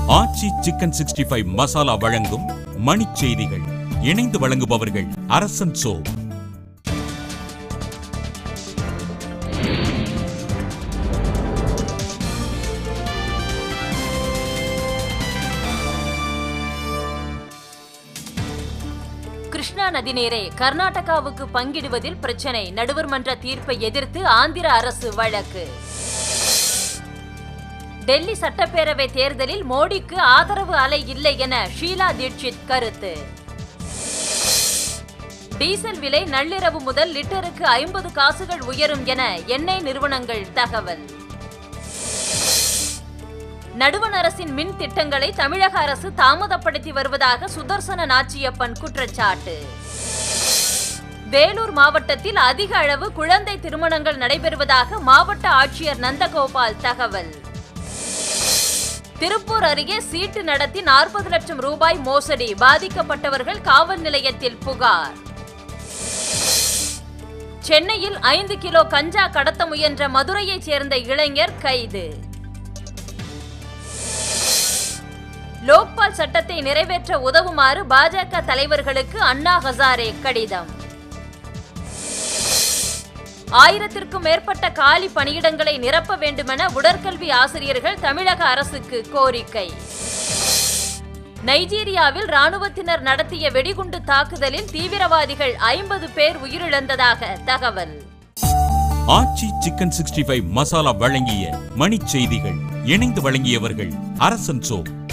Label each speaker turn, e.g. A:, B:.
A: ஆச்சி chicken sixty five masala வழங்கும் மணிச் செய்திகள் இணைந்து வழங்குபவர்கள் அரசன் சோ
B: கிருஷ்ணா நதிநீரை கர்நாடகாவுக்கு பங்கிடுவதில் பிரச்சனை நடுவர் மன்ற தீர்ப்பை எதிர்த்து ஆந்திர அரசு வழக்கு டெல்லி சட்டப்பேரவை தேர்தலில் மோடிக்கு ஆதரவு அலை இல்லை என ஷீலா தீட்சித் கருத்து டீசல் விலை நள்ளிரவு முதல் லிட்டருக்கு ஐம்பது காசுகள் உயரும் என எண்ணெய் நிறுவனங்கள் தகவல் நடுவண் அரசின் மின் திட்டங்களை தமிழக அரசு தாமதப்படுத்தி வருவதாக சுதர்சன நாச்சியப்பன் குற்றச்சாட்டு வேலூர் மாவட்டத்தில் அதிக அளவு குழந்தை திருமணங்கள் நடைபெறுவதாக மாவட்ட ஆட்சியர் நந்தகோபால் தகவல் திருப்பூர் அருகே சீட்டு நடத்தி நாற்பது லட்சம் ரூபாய் மோசடி பாதிக்கப்பட்டவர்கள் காவல் நிலையத்தில் புகார் சென்னையில் ஐந்து கிலோ கஞ்சா கடத்த முயன்ற மதுரையைச் சேர்ந்த இளைஞர் கைது லோக்பால் சட்டத்தை நிறைவேற்ற உதவுமாறு பாஜக தலைவர்களுக்கு அண்ணா ஹசாரே கடிதம் ஆயிரத்திற்கும் மேற்பட்ட காலி பணியிடங்களை நிரப்ப வேண்டுமென உடற்கல்வி ஆசிரியர்கள் தமிழக அரசுக்கு கோரிக்கை நைஜீரியாவில் ராணுவத்தினர் நடத்திய வெடிகுண்டு தாக்குதலில் தீவிரவாதிகள் ஐம்பது பேர் உயிரிழந்ததாக தகவல்
A: Aachi chicken sixty five masala வழங்கிய மணிச் செய்திகள் இணைந்து வழங்கியவர்கள் அரசன் சோ